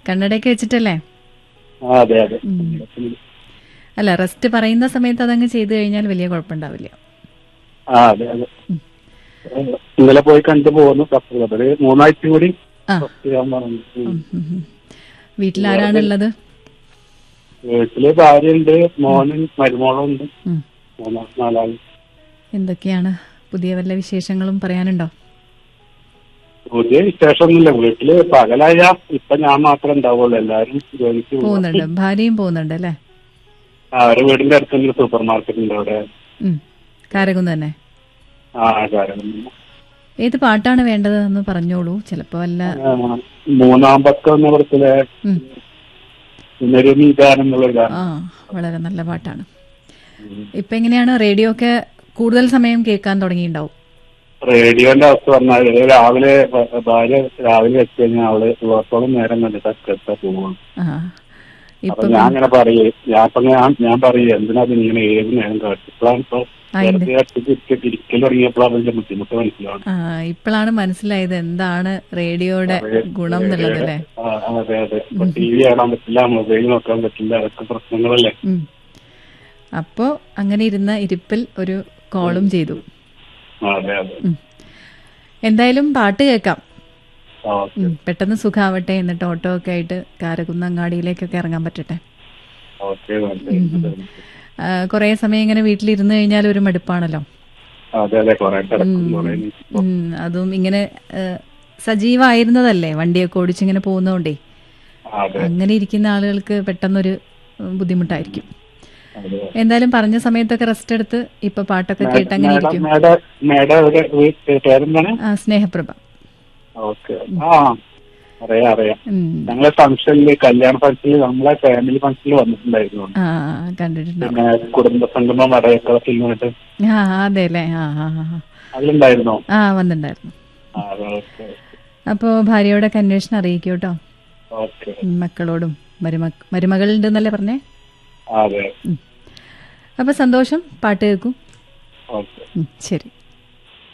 കണ്ണടയൊക്കെ വെച്ചിട്ടല്ലേ ആ അതെ അതെ അല്ല റെസ്റ്റ് പറയുന്ന സമയത്ത് അതങ്ങ് ചെയ്തു കഴിഞ്ഞാൽ വലിയ കുഴപ്പമുണ്ടാവില്ല ആ അതെ അതെ ഇന്നലെ പോയി കണ്ടു പോകുന്നു കപ്പലത് മൂന്നാഴ്ച കൂടി ആ റെസ്റ്റ് ചെയ്യാൻ പറഞ്ഞു ഉം. ഉം, ഉം, ഉം. വീട്ടിൽ ആരാണുള്ളത് വീട്ടില് ഭാര്യയുണ്ട് മോനും മരുമോളും ഉണ്ട് ഉം. മൂന്നാ നാലാള് എന്തൊക്കെയാണ് പുതിയ വല്ല വിശേഷങ്ങളും പറയാനുണ്ടോ പുതിയ വിശേഷമൊന്നുമില്ല വീട്ടില് പകലായ ഇപ്പൊ ഞാൻ മാത്രമേ ഉണ്ടാവുള്ളൂ എല്ലാരും ജോലിക്ക് പോകും പോകുന്നുണ്ട് ഭാര്യയും പോകുന്നുണ്ട് അല്ലേ അവരെ വീടിന്റെ അടുത്ത് തന്നെ സൂപ്പർ മാർക്കറ്റ് ഉണ്ട് അവിടെ ഉം. കാരകുന്ന് തന്നെ ആ കാരണം ഏത് പാട്ടാണ് വേണ്ടത് എന്ന് പറഞ്ഞോളൂ ചിലപ്പോ വല്ല മൂന്നാം പക്കം എന്ന പടത്തിലെ ഉം. ഇന്നൊരു ഗാനം എന്നുള്ള ഗാനം ആ വളരെ നല്ല പാട്ടാണ് ഇപ്പൊ എങ്ങനെയാണ് റേഡിയോ ഒക്കെ കൂടുതൽ സമയം കേൾക്കാൻ തുടങ്ങിയിട്ടുണ്ടാവും റേഡിയോന്റെ അവസ്ഥ പറഞ്ഞാൽ രാവിലെ ഭ- ഭാര്യ രാവിലെ വെച്ച് കഴിഞ്ഞാൽ അവള് ഉള്ളത്തോളം നേരം കണ്ടിട്ട് കേട്ടാ പോകുള്ളൂ ആ അപ്പൊ ഇപ്പൊ ഞാൻ അങ്ങനെ പറയേ ഞാൻ അപ്പൊ ഞാൻ ഞാൻ പറയേ എന്തിനാ ഇത് ഇങ്ങനെ ഏത് നേരം കേട്ടു ഇപ്പോഴാണ് ഇപ്പൊ അതിന്റെ- വെറുതെ ഒറ്റയ്ക്ക് ഇരിക്കൽ തുടങ്ങിയപ്പോഴാണ് അതിന്റെ ബുദ്ധിമുട്ട് മനസ്സിലാവുന്നത് ആ ഇപ്പോഴാണ് മനസ്സിലായത് എന്താണ് റേഡിയോയുടെ ഗുണം എന്നുള്ളത് അല്ലേ ആ, അതെ അതെ ഇപ്പൊ ടി വി കാണാൻ പറ്റില്ല മൊബൈൽ നോക്കാൻ പറ്റില്ല അതൊക്കെ പ്രശ്നങ്ങളല്ലേ ഉം. അപ്പോ അങ്ങനെ ഇരുന്ന ഇരിപ്പിൽ ഒരു കോളും ചെയ്തു ആ, അതെ അതെ ഉം. എന്തായാലും പാട്ട് കേൾക്കാം ആ, ഉം. പെട്ടെന്ന് സുഖാവട്ടെ എന്നിട്ട് ഓട്ടോ ഒക്കെ ആയിട്ട് കാരകുന്ന അങ്ങാടിയിലേക്കൊക്കെ ഇറങ്ങാൻ പറ്റട്ടെ ഓക്കെ നല്ല ആ, കുറേ സമയം ഇങ്ങനെ വീട്ടിലിരുന്ന് കഴിഞ്ഞാൽ ഒരു മടുപ്പാണല്ലോ അതെ അതെ കൊറേ കിടക്കും കൊറേ ഉം, അതും ഇങ്ങനെ ആ, സജീവമായിരുന്നതല്ലേ വണ്ടിയൊക്കെ ഓടിച്ചിങ്ങനെ പോകുന്നതുകൊണ്ടേ അതെ അങ്ങനെ ഇരിക്കുന്ന ആളുകൾക്ക് പെട്ടെന്നൊരു ഉം, ബുദ്ധിമുട്ടായിരിക്കും അതെ എന്തായാലും പറഞ്ഞ സമയത്തൊക്കെ റെസ്റ്റ് എടുത്ത് ഇപ്പൊ പാട്ടൊക്കെ കേട്ട് അങ്ങനെ മേഡം ഇരിക്കും മേഡം മേഡം എവിടെ വീ- പേരെന്താണ് ആ സ്നേഹപ്രഭ ഓക്കെ ആ അറിയാം അറിയാം ഉം. ഞങ്ങളെ ഫംഗ്ഷനില് കല്യാണ ഫംഗ്ഷനിൽ നമ്മളെ ഫാമിലി ഫംഗ്ഷനിൽ വന്നിട്ടുണ്ടായിരുന്നു ആ കണ്ടിട്ടുണ്ടാവും പിന്നെ കുടുംബ സംഗമം അടയക്കള ഫിലിമായിട്ട് ആ അതെ അല്ലേ ആ ആ ആ. അതിലുണ്ടായിരുന്നോ ആ വന്നിട്ടുണ്ടായിരുന്നു ആ അതെ ഓക്കെ അപ്പോ ഭാര്യയോടൊക്കെ അന്വേഷണം അറിയിക്കൂ കേട്ടോ ഓക്കെ ഉം, മക്കളോടും മരുമ മരുമകളുണ്ടെന്നല്ലേ പറഞ്ഞേ അതെ അപ്പൊ സന്തോഷം പാട്ട് കേൾക്കും ഓക്കെ ഉം, ശരി